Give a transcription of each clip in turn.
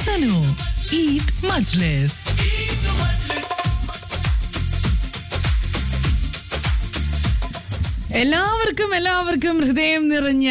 Sano Eid Majlis. എല്ലാവർക്കും എല്ലാവർക്കും ഹൃദയം നിറഞ്ഞ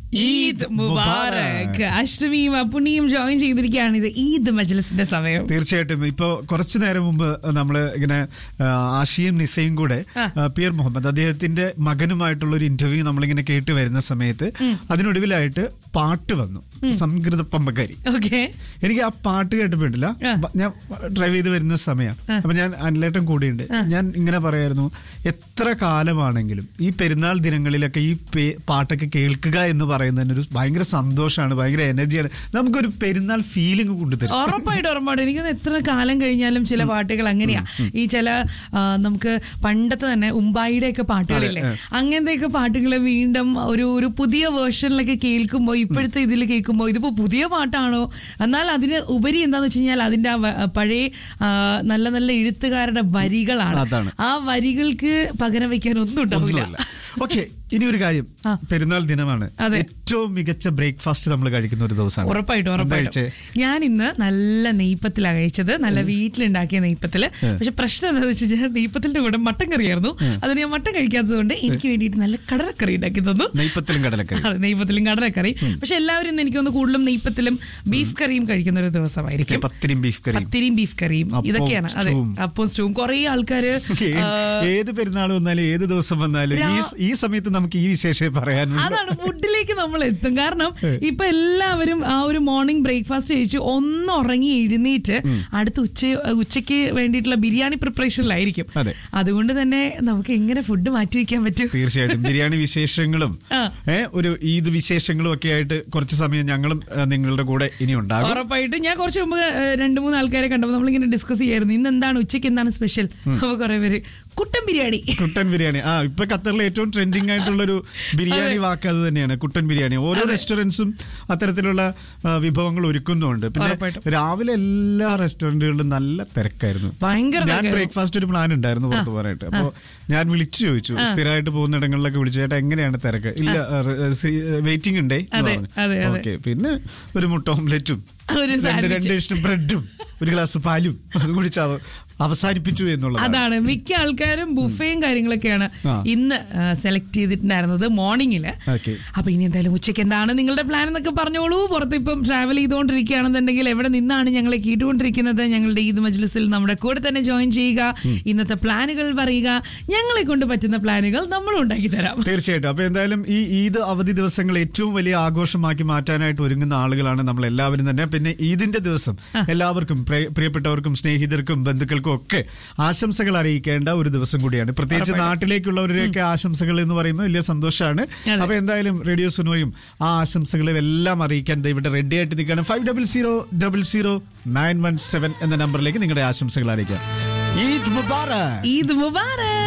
ഈദ് മുബാറക് അഷ്ടമിയും അപ്പുണ്ണിയും ജോയിൻ ചെയ്തിരിക്കുകയാണ് ഇത് ഈദ് മജ്ലിസിന്റെ സമയം തീർച്ചയായിട്ടും ഇപ്പൊ കുറച്ചു നേരം മുമ്പ് നമ്മള് ഇങ്ങനെ ആ, ആഷിയും നിസയും കൂടെ ആ. ആ, പിയർ മുഹമ്മദ് അദ്ദേഹത്തിന്റെ മകനുമായിട്ടുള്ള ഒരു ഇന്റർവ്യൂ നമ്മളിങ്ങനെ കേട്ട് വരുന്ന സമയത്ത് അതിനൊടുവിലായിട്ട് പാട്ട് വന്നു സംസ്കൃത പമ്പക്കാരി ഓക്കെ എനിക്ക് ആ പാട്ട് കേട്ടപ്പോയിട്ടില്ല ആ. ബ- ഞാൻ ഡ്രൈവ് ചെയ്ത് വരുന്ന സമയം അപ്പൊ ഞാൻ അനിലേട്ടൻ കൂടിയുണ്ട് ഞാൻ ഇങ്ങനെ പറയായിരുന്നു എത്ര കാലമാണെങ്കിലും ഈ പെരുന്നാൾ ദിനങ്ങളിലൊക്കെ ഈ പേ- പാട്ടൊക്കെ കേൾക്കുക എന്ന് പറയുന്നതിന് ഒരു ഭയങ്കര സന്തോഷമാണ് ഭയങ്കര എനർജിയാണ് നമുക്കൊരു പെരുന്നാൾ ഫീലിംഗ് കൊണ്ടുതരും ഉറപ്പായിട്ടും ഉറപ്പായിട്ടും എനിക്കൊന്ന് എത്ര കാലം കഴിഞ്ഞാലും ചില പാട്ടുകൾ അങ്ങനെയാ ഈ ചില ആ, നമുക്ക് പണ്ടത്തെ തന്നെ ഉമ്പായിയുടെ ഒക്കെ പാട്ടുകളില്ലേ അങ്ങനത്തെയൊക്കെ പാട്ടുകൾ വീണ്ടും ഒരു ഒരു പുതിയ വേർഷനിലൊക്കെ കേൾക്കുമ്പോൾ ഇപ്പോഴത്തെ ഇതിൽ കേൾക്കുമ്പോൾ ഇതിപ്പോ പുതിയ പാട്ടാണോ എന്നാൽ അതിന് ഉപരി എന്താന്ന് വെച്ച് കഴിഞ്ഞാൽ അതിന്റെ ആ വ- പഴയ ആ, നല്ല നല്ല എഴുത്തുകാരുടെ വരികളാണ് അതാണ്. ആ വരികൾക്ക് പകരം വെക്കാൻ ഒന്നും ഉണ്ടാവില്ല ഓക്കെ ഇനി ഒരു കാര്യം ആ. പെരുന്നാൾ ദിനമാണ് അതെ. ഏറ്റവും മികച്ച ബ്രേക്ക്ഫാസ്റ്റ് നമ്മൾ കഴിക്കുന്ന ഒരു ദിവസമാണ് ഉറപ്പായിട്ടും എന്താ ഉറപ്പായിട്ടും കഴിച്ചേ? ഞാൻ ഇന്ന് നല്ല നെയ്പ്പത്തിലാണ് കഴിച്ചത് നല്ല വീട്ടിലുണ്ടാക്കിയ നെയ്പ്പത്തില് പക്ഷെ പ്രശ്നം എന്താണെന്ന് വെച്ച് കഴിഞ്ഞാൽ നെയ്പ്പത്തിന്റെ കൂടെ മട്ടൻ കറിയായിരുന്നു അതിന് ഞാൻ മട്ടൻ കഴിക്കാത്തത് കൊണ്ട് എനിക്ക് വേണ്ടിയിട്ട് നല്ല കടലക്കറി ഉണ്ടാക്കി തന്നു നെയ്പ്പത്തിലും കടലക്കറി അതെ, നെയ്പ്പത്തിലും കടലക്കറി പക്ഷെ എല്ലാവരും ഇന്ന് എനിക്കൊന്ന് കൂടുതലും നെയ്പ്പത്തിലും ബീഫ് കറിയും കഴിക്കുന്ന ഒരു ദിവസമായിരിക്കും പത്തിരിയും ബീഫ് കറിയും പത്തിരിയും ബീഫ് കറിയും അപ്പവും ഇതൊക്കെയാണ് അതെ സ്റ്റൂവും. അപ്പോൾ സ്റ്റൂവും കുറെ ആൾക്കാര് ഏ- ആ, ഏത് പെരുന്നാൾ വന്നാലും ഏത് ദിവസം വന്നാലും ഈ രാ- ഈ സമയത്ത് നമുക്ക് ഈ വിശേഷം പറയാനുള്ളൂ അതാണ് ഫുഡിലേക്ക് നമ്മൾ എത്തും കാരണം ഇപ്പൊ എല്ലാവരും ആ ഒരു മോർണിംഗ് ബ്രേക്ക്ഫാസ്റ്റ് കഴിച്ച് ഒന്ന് ഉറങ്ങി എഴുന്നേറ്റ് അടുത്ത ഉച്ച ഉച്ചയ്ക്ക് വേണ്ടിയിട്ടുള്ള ബിരിയാണി പ്രിപ്പറേഷനിലായിരിക്കും അതെ. അതുകൊണ്ട് തന്നെ നമുക്ക് എങ്ങനെ ഫുഡ് മാറ്റി വെക്കാൻ പറ്റും തീർച്ചയായിട്ടും ബിരിയാണി വിശേഷങ്ങളും ആ. ഏ, ഒരു ഈദ് വിശേഷങ്ങളും ഒക്കെ ആയിട്ട് കുറച്ച് സമയം ഞങ്ങളും ഏ, നിങ്ങളുടെ കൂടെ ഇനി ഉണ്ടാകും ഉറപ്പായിട്ട് ഞാൻ കുറച്ച് മുമ്പ് ഏഹ്, രണ്ട് മൂന്ന് ആൾക്കാരെ കണ്ടപ്പോൾ നമ്മളിങ്ങനെ ഡിസ്കസ് ചെയ്യായിരുന്നു ഇന്ന് എന്താണ് ഉച്ചയ്ക്ക് എന്താണ് സ്പെഷ്യൽ അപ്പൊ കുറെ പേര് കുട്ടൻ ബിരിയാണി കുട്ടൻ ബിരിയാണി ആ ഇപ്പൊ ഖത്തറിലെ ഏറ്റവും ട്രെൻഡിങ് ആയിട്ടുള്ള ഒരു ബിരിയാണി വാക്ക് അത് തന്നെയാണ് കുട്ടൻ ബിരിയാണി ഓരോ റെസ്റ്റോറൻറ്റ്സും അത്തരത്തിലുള്ള ആ, വിഭവങ്ങൾ ഒരുക്കുന്നുണ്ട് പിന്നെ ഉറപ്പായിട്ടും. രാവിലെ എല്ലാ റെസ്റ്റോറന്റുകളിലും നല്ല തിരക്കായിരുന്നു ഭയങ്കര ഞാൻ തിരക്കായിരുന്നു. ബ്രേക്ക്ഫാസ്റ്റ് ഒരു പ്ലാൻ ഉണ്ടായിരുന്നു പുറത്ത് പോകാനായിട്ട് അപ്പൊ ഞാൻ വിളിച്ചു ചോദിച്ചു സ്ഥിരമായിട്ട് പോകുന്ന ഇടങ്ങളിലൊക്കെ വിളിച്ചു ചേട്ടാ എങ്ങനെയാണ് തിരക്ക് ഇല്ല വെയിറ്റിംഗ് ഉണ്ടേ അതെ, അതെ, അതെ. ഓക്കെ പിന്നെ ഒരു മുട്ട ഓംലെറ്റും ഒരു രണ്ട് sandwich. രണ്ട് ഇഷ്ടം ബ്രെഡും ഒരു ഗ്ലാസ് പാലും അത് കുടിച്ച് അവ- അവസാനിപ്പിച്ചു എന്നുള്ളതാണ് അതാണ് മിക്ക ആൾക്കാരും ബുഫയും കാര്യങ്ങളൊക്കെയാണ് ആ. ഇന്ന് സെലക്ട് ചെയ്തിട്ടുണ്ടായിരുന്നത് മോർണിംഗില് ഓക്കെ അപ്പൊ ഇനി എന്തായാലും ഉച്ചയ്ക്ക് എന്താണ് നിങ്ങളുടെ പ്ലാൻ എന്നൊക്കെ പറഞ്ഞോളൂ പുറത്ത് ഇപ്പം ട്രാവൽ ചെയ്തുകൊണ്ടിരിക്കുകയാണെന്നുണ്ടെങ്കിൽ എവിടെ നിന്നാണ് ഞങ്ങളെ കേട്ടുകൊണ്ടിരിക്കുന്നത് ഞങ്ങളുടെ ഈദ് മജ്ലിസിൽ നമ്മുടെ കൂടെ തന്നെ ജോയിൻ ചെയ്യുക ഇന്നത്തെ പ്ലാനുകൾ പറയുക ഞങ്ങളെ കൊണ്ട് പറ്റുന്ന പ്ലാനുകൾ നമ്മൾ ഉണ്ടാക്കി തരാം തീർച്ചയായിട്ടും അപ്പൊ എന്തായാലും ഈ ഈദ് അവധി ദിവസങ്ങൾ ഏറ്റവും വലിയ ആഘോഷമാക്കി മാറ്റാനായിട്ട് ഒരുങ്ങുന്ന ആളുകളാണ് നമ്മൾ എല്ലാവരും തന്നെ പിന്നെ ഈദിന്റെ ദിവസം എല്ലാവർക്കും പ്രിയ- പ്രിയപ്പെട്ടവർക്കും സ്നേഹിതർക്കും ബന്ധുക്കൾക്കും ഒക്കെ ആശംസകൾ അറിയിക്കേണ്ട ഒരു ദിവസം കൂടിയാണ് പ്രത്യേകിച്ച് നാട്ടിലേക്കുള്ളവരുടെയൊക്കെ ആശംസകൾ എന്ന് പറയുമ്പോൾ വലിയ സന്തോഷമാണ് അതെ. അപ്പൊ എന്തായാലും റേഡിയോ സുനോയും ആ ആശംസകളും എല്ലാം അറിയിക്കാൻ ദേ ഇവിടെ റെഡി ആയിട്ട് നിൽക്കുകയാണ് five double zero double zero nine one seven എന്ന നമ്പറിലേക്ക് നിങ്ങളുടെ ആശംസകൾ അറിയിക്കാം ഈദ് മുബാറക് ഈദ് മുബാറക്